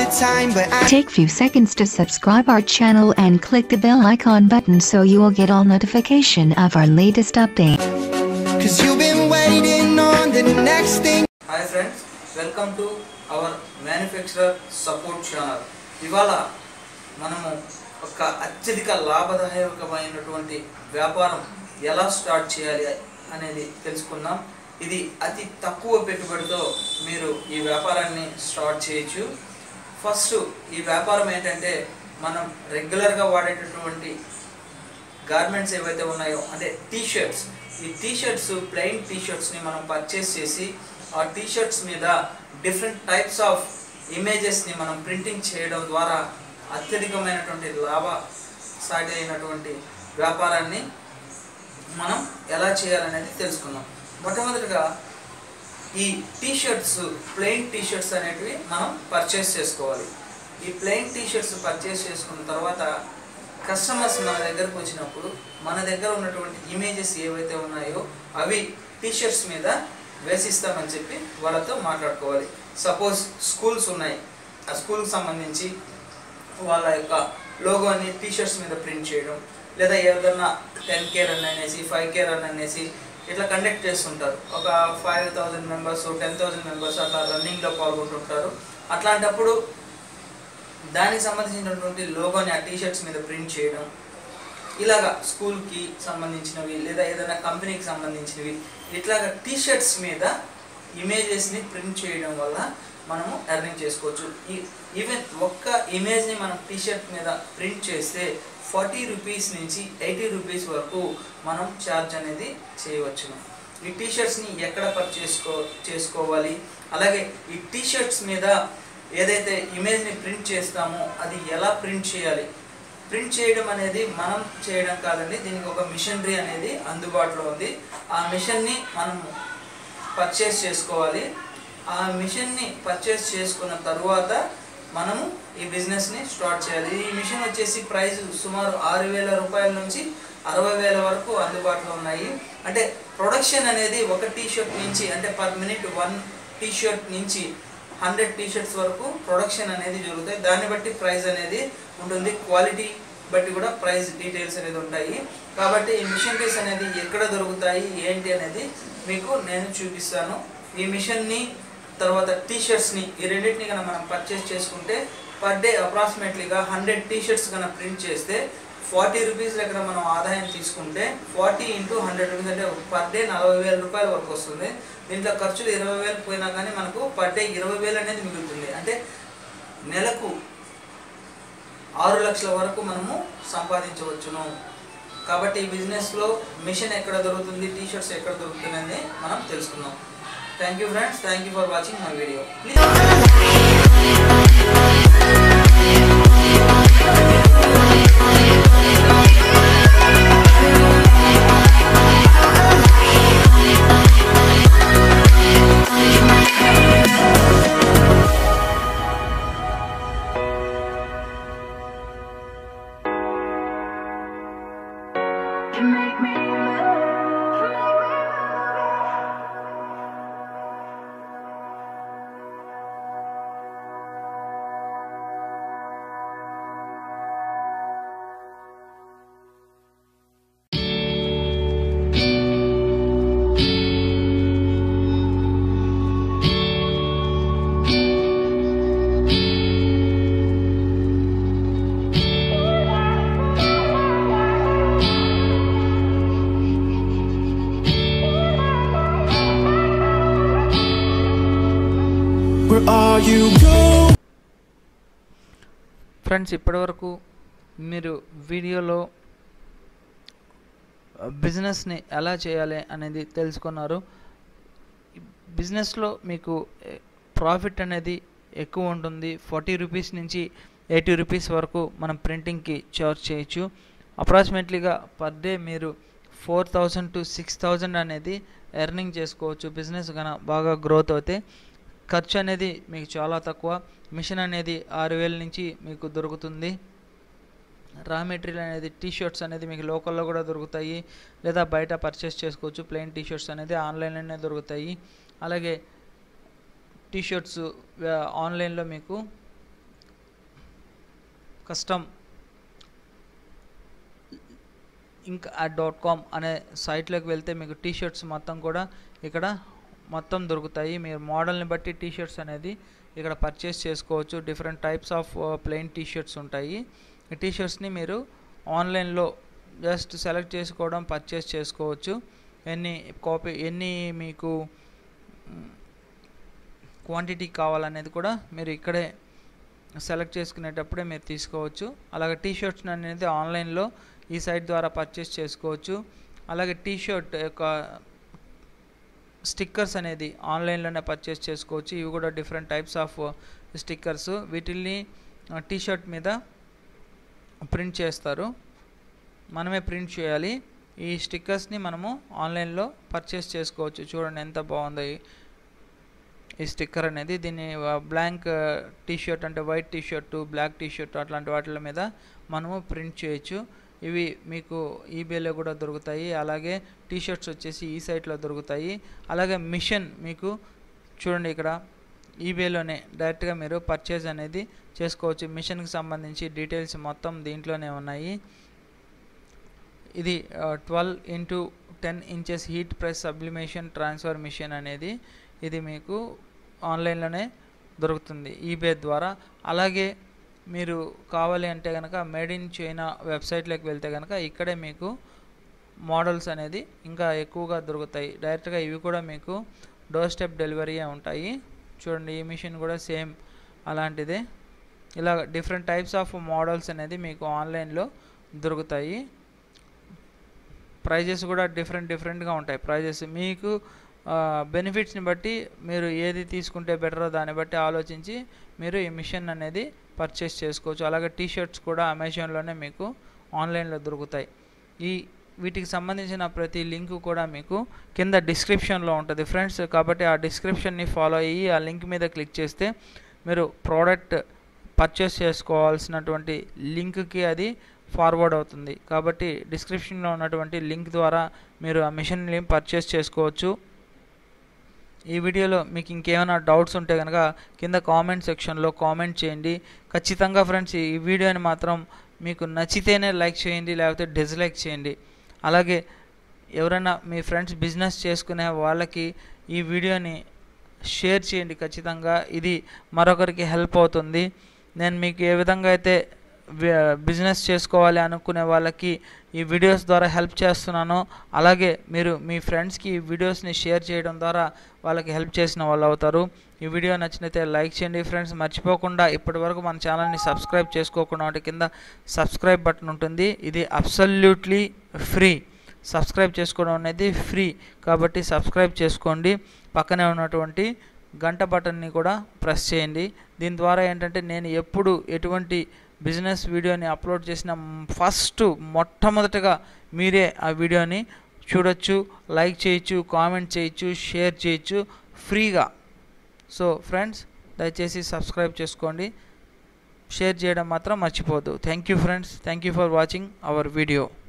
time, but I Take few seconds to subscribe our channel and click the bell icon button so you will get all notification of our latest update. cause you've been waiting on the next thing. Hi friends welcome to our manufacturer support channel ఇవాళ మనము ఒక అత్యధిక లాభదాయకమైనటువంటి వ్యాపారం ఎలా start చేయాలి అనేది తెలుసుకుందాం ఇది అతి తక్కువ పెట్టుబడితో మీరు ఈ వ్యాపారాన్ని స్టార్ట్ చేయొచ్చు ఫస్ట్ ఈ వ్యాపారం ఏంటంటే మనం రెగ్యులర్గా వాడేటటువంటి గార్మెంట్స్ ఏవైతే ఉన్నాయో అంటే టీ షర్ట్స్ ఈ టీ షర్ట్స్ ప్లెయిన్ టీ షర్ట్స్ని మనం పర్చేస్ చేసి ఆ టీ షర్ట్స్ మీద డిఫరెంట్ టైప్స్ ఆఫ్ ఇమేజెస్ని మనం ప్రింటింగ్ చేయడం ద్వారా అత్యధికమైనటువంటి లాభ సాటి అయినటువంటి వ్యాపారాన్ని మనం ఎలా చేయాలనేది తెలుసుకుందాం మొట్టమొదటిగా ఈ T shirts plain T shirts అనేటివి మనం పర్చేస్ చేసుకోవాలి ఈ ప్లెయిన్ టీ షర్ట్స్ పర్చేస్ చేసుకున్న తర్వాత కస్టమర్స్ మన దగ్గరకు వచ్చినప్పుడు మన దగ్గర ఉన్నటువంటి ఇమేజెస్ ఏవైతే ఉన్నాయో అవి టీ షర్ట్స్ మీద వేసిస్తామని చెప్పి వాళ్ళతో మాట్లాడుకోవాలి సపోజ్ స్కూల్స్ ఉన్నాయి ఆ స్కూల్కి సంబంధించి వాళ్ళ యొక్క లోగోని టీ షర్ట్స్ మీద ప్రింట్ చేయడం లేదా ఏదన్నా టెన్ కే రన్ అనేసి ఫైవ్ కే రన్ అనేసి ఇట్లా కండక్ట్ చేస్తుంటారు ఒక five thousand members ten thousand members అట్లా రన్నింగ్లో పాల్గొంటుంటారు అట్లాంటప్పుడు దానికి సంబంధించినటువంటి లోగోని ఆ టీ షర్ట్స్ మీద ప్రింట్ చేయడం ఇలాగా స్కూల్కి సంబంధించినవి లేదా ఏదైనా కంపెనీకి సంబంధించినవి ఇట్లాగా టీ షర్ట్స్ మీద ఇమేజెస్ని ప్రింట్ చేయడం వల్ల మనము ఎర్నింగ్ చేసుకోవచ్చు ఈ- ఈవెన్ ఒక్క ఇమేజ్ని మనం టీ షర్ట్ మీద ప్రింట్ చేస్తే ఫార్టీ రూపీస్ నుంచి ఎయిటీ రూపీస్ వరకు మనం ఛార్జ్ అనేది చేయవచ్చును ఈ టీ షర్ట్స్ని ఎక్కడ పర్చేసుకో చేసుకోవాలి అలాగే ఈ టీ షర్ట్స్ మీద ఏదైతే ఇమేజ్ని ప్రింట్ చేస్తామో అది ఎలా ప్రింట్ చేయాలి ప్రింట్ చేయడం అనేది మనం చేయడం కాదండి దీనికి ఒక మిషనరీ అనేది అందుబాటులో ఉంది ఆ మిషన్ని మనం పర్చేస్ చేసుకోవాలి ఆ మిషన్ని పర్చేస్ చేసుకున్న తరువాత మనము ఈ బిజినెస్ని స్టార్ట్ చేయాలి ఈ మిషన్ వచ్చేసి ప్రైస్ సుమారు ఆరు వేల రూపాయల నుంచి అరవై వేల వరకు అందుబాటులో ఉన్నాయి అంటే ప్రొడక్షన్ అనేది ఒక టీ షర్ట్ నుంచి అంటే per minute one T shirt నుంచి హండ్రెడ్ టీ షర్ట్స్ వరకు ప్రొడక్షన్ అనేది జరుగుతాయి దాన్ని బట్టి ప్రైస్ అనేది ఉంటుంది క్వాలిటీ బట్టి కూడా ప్రైస్ డీటెయిల్స్ అనేది ఉంటాయి కాబట్టి ఈ మిషనరీస్ అనేది ఎక్కడ దొరుకుతాయి ఏంటి అనేది మీకు నేను చూపిస్తాను ఈ మిషన్ని తర్వాత టీ షర్ట్స్ని ఈ రెండింటిని కనుక మనం పర్చేస్ చేసుకుంటే పర్ డే అప్రాక్సిమేట్లీగా హండ్రెడ్ టీ షర్ట్స్ కనుక ప్రింట్ చేస్తే ఫార్టీ రూపీస్ దగ్గర మనం ఆదాయం తీసుకుంటే ఫార్టీ ఇంటూ హండ్రెడ్ రూపీస్ అంటే పర్ డే నలభై వేల రూపాయల వరకు వస్తుంది దీంట్లో ఖర్చులు ఇరవై వేలు పోయినా కానీ మనకు పర్ డే ఇరవై వేలు అనేది మిగులుతుంది అంటే నెలకు ఆరు లక్షల వరకు మనము సంపాదించవచ్చును కాబట్టి ఈ బిజినెస్లో మిషన్ ఎక్కడ దొరుకుతుంది టీ షర్ట్స్ ఎక్కడ దొరుకుతుంది అనేది మనం తెలుసుకుందాం thank you friends thank you for watching my video please Where are you go? Friends ఇప్పటివరకు మీరు వీడియోలో బిజినెస్ని ఎలా చేయాలి అనేది తెలుసుకున్నారు బిజినెస్లో మీకు ప్రాఫిట్ అనేది ఎక్కువ ఉంటుంది ఫార్టీ రూపీస్ నుంచి ఎయిటీ రూపీస్ వరకు మనం ప్రింటింగ్కి చార్జ్ చేయొచ్చు అప్రాక్సిమేట్లీగా పర్ డే మీరు four thousand to six thousand అనేది ఎర్నింగ్ చేసుకోవచ్చు బిజినెస్ కన్నా బాగా గ్రోత్ అవుతే ఖర్చు అనేది మీకు చాలా తక్కువ మిషన్ అనేది ఆరు వేల నుంచి మీకు దొరుకుతుంది రా మెటీరియల్ అనేది టీ షర్ట్స్ అనేది మీకు లోకల్లో కూడా దొరుకుతాయి లేదా బయట పర్చేస్ చేసుకోవచ్చు ప్లెయిన్ టీ షర్ట్స్ అనేది ఆన్లైన్లోనే దొరుకుతాయి అలాగే టీ షర్ట్స్ ఆన్లైన్లో మీకు custom ink ad dot com అనే సైట్లోకి వెళ్తే మీకు టీ షర్ట్స్ మొత్తం కూడా ఇక్కడ మొత్తం దొరుకుతాయి మీరు మోడల్ని బట్టి టీ షర్ట్స్ అనేది ఇక్కడ పర్చేస్ చేసుకోవచ్చు different types of plain T shirts ఉంటాయి ఈ టీ షర్ట్స్ని మీరు ఆన్లైన్లో జస్ట్ సెలెక్ట్ చేసుకోవడం పర్చేస్ చేసుకోవచ్చు ఎన్ని కాపీ ఎన్ని మీకు క్వాంటిటీ కావాలనేది కూడా మీరు ఇక్కడే సెలెక్ట్ చేసుకునేటప్పుడే మీరు తీసుకోవచ్చు అలాగే టీ షర్ట్స్ అనేది ఆన్లైన్లో ఈ సైట్ ద్వారా పర్చేస్ చేసుకోవచ్చు అలాగే టీ షర్ట్ యొక్క స్టిక్కర్స్ అనేది ఆన్లైన్లోనే పర్చేస్ చేసుకోవచ్చు ఇవి కూడా డిఫరెంట్ టైప్స్ ఆఫ్ స్టిక్కర్స్ వీటిల్ని టీ షర్ట్ మీద ప్రింట్ చేస్తారు మనమే ప్రింట్ చేయాలి ఈ స్టిక్కర్స్ని మనము ఆన్లైన్లో పర్చేస్ చేసుకోవచ్చు చూడండి ఎంత బాగుందో ఈ- ఈ స్టిక్కర్ అనేది దీన్ని బ్లాంక్ టీ షర్ట్ అంటే white T shirt black T shirt అట్లాంటి వాటి మీద మనము ప్రింట్ చేయొచ్చు ఇవి మీకు ఈబేలో కూడా దొరుకుతాయి అలాగే టీ షర్ట్స్ వచ్చేసి ఈ సైట్లో దొరుకుతాయి అలాగే మిషన్ మీకు చూడండి ఇక్కడ ఈబేలోనే డైరెక్ట్గా మీరు పర్చేజ్ అనేది చేసుకోవచ్చు మిషన్కి సంబంధించి డీటెయిల్స్ మొత్తం దీంట్లోనే ఉన్నాయి ఇది twelve into ten inches heat press sublimation transfer machine అనేది ఇది మీకు ఆన్లైన్లోనే దొరుకుతుంది ఈబే ద్వారా అలాగే మీరు కావాలి అంటే కనుక మేడ్ ఇన్ చైనా వెబ్సైట్లోకి వెళ్తే కనుక ఇక్కడే మీకు మోడల్స్ అనేది ఇంకా ఎక్కువగా దొరుకుతాయి డైరెక్ట్గా ఇవి కూడా మీకు డోర్ స్టెప్ డెలివరీయే ఉంటాయి చూడండి ఈ మిషన్ కూడా సేమ్ అలాంటిదే ఇలా డిఫరెంట్ టైప్స్ ఆఫ్ మోడల్స్ అనేది మీకు ఆన్లైన్లో దొరుకుతాయి ప్రైజెస్ కూడా డిఫరెంట్ డిఫరెంట్గా ఉంటాయి ప్రైజెస్ మీకు బెనిఫిట్స్ని బట్టి మీరు ఏది తీసుకుంటే బెటరో దాన్ని బట్టి ఆలోచించి మీరు ఈ మిషన్ అనేది పర్చేస్ చేసుకోవచ్చు అలాగే టీ షర్ట్స్ కూడా అమెజాన్లోనే మీకు ఆన్లైన్లో దొరుకుతాయి ఈ వీటికి సంబంధించిన ప్రతి లింక్ కూడా మీకు కింద డిస్క్రిప్షన్లో ఉంటుంది ఫ్రెండ్స్ కాబట్టి ఆ డిస్క్రిప్షన్ని ఫాలో అయ్యి ఆ లింక్ మీద క్లిక్ చేస్తే మీరు ప్రోడక్ట్ పర్చేస్ చేసుకోవాల్సినటువంటి లింక్కి అది ఫార్వర్డ్ అవుతుంది కాబట్టి డిస్క్రిప్షన్లో ఉన్నటువంటి లింక్ ద్వారా మీరు ఆ మిషన్ని పర్చేస్ చేసుకోవచ్చు ఈ వీడియోలో మీకు ఇంకేమైనా డౌట్స్ ఉంటే కనుక కింద కామెంట్ సెక్షన్లో కామెంట్ చేయండి ఖచ్చితంగా ఫ్రెండ్స్ ఈ వీడియోని మాత్రం మీకు నచ్చితేనే లైక్ చేయండి లేకపోతే డిస్లైక్ చేయండి అలాగే ఎవరైనా మీ ఫ్రెండ్స్ బిజినెస్ చేసుకునే వాళ్ళకి ఈ వీడియోని షేర్ చేయండి ఖచ్చితంగా ఇది మరొకరికి హెల్ప్ అవుతుంది నేను మీకు ఏ విధంగా అయితే బిజినెస్ చేసుకోవాలి అనుకునే వాళ్ళకి ఈ వీడియోస్ ద్వారా హెల్ప్ చేస్తున్నాను అలాగే మీరు మీ ఫ్రెండ్స్కి ఈ వీడియోస్ని షేర్ చేయడం ద్వారా వాళ్ళకి హెల్ప్ చేసిన వాళ్ళు అవుతారు ఈ వీడియో నచ్చినైతే లైక్ చేయండి ఫ్రెండ్స్ మర్చిపోకుండా ఇప్పటి వరకు మన ఛానల్ని సబ్స్క్రైబ్ చేసుకోకుండా వాటి కింద సబ్స్క్రైబ్ బటన్ ఉంటుంది ఇది అబ్సల్యూట్లీ ఫ్రీ సబ్స్క్రైబ్ చేసుకోవడం అనేది ఫ్రీ కాబట్టి సబ్స్క్రైబ్ చేసుకోండి పక్కనే ఉన్నటువంటి గంట బటన్ని కూడా ప్రెస్ చేయండి దీని ద్వారా ఏంటంటే నేను ఎప్పుడు ఎటువంటి బిజినెస్ వీడియోని అప్లోడ్ చేసిన ఫస్ట్ మొట్టమొదటగా మీరే ఆ వీడియోని చూడొచ్చు లైక్ చేయొచ్చు కామెంట్ చేయొచ్చు షేర్ చేయొచ్చు ఫ్రీగా సో ఫ్రెండ్స్ దయచేసి సబ్స్క్రైబ్ చేసుకోండి షేర్ చేయడం మాత్రం మర్చిపోవద్దు thank you friends thank you for watching our video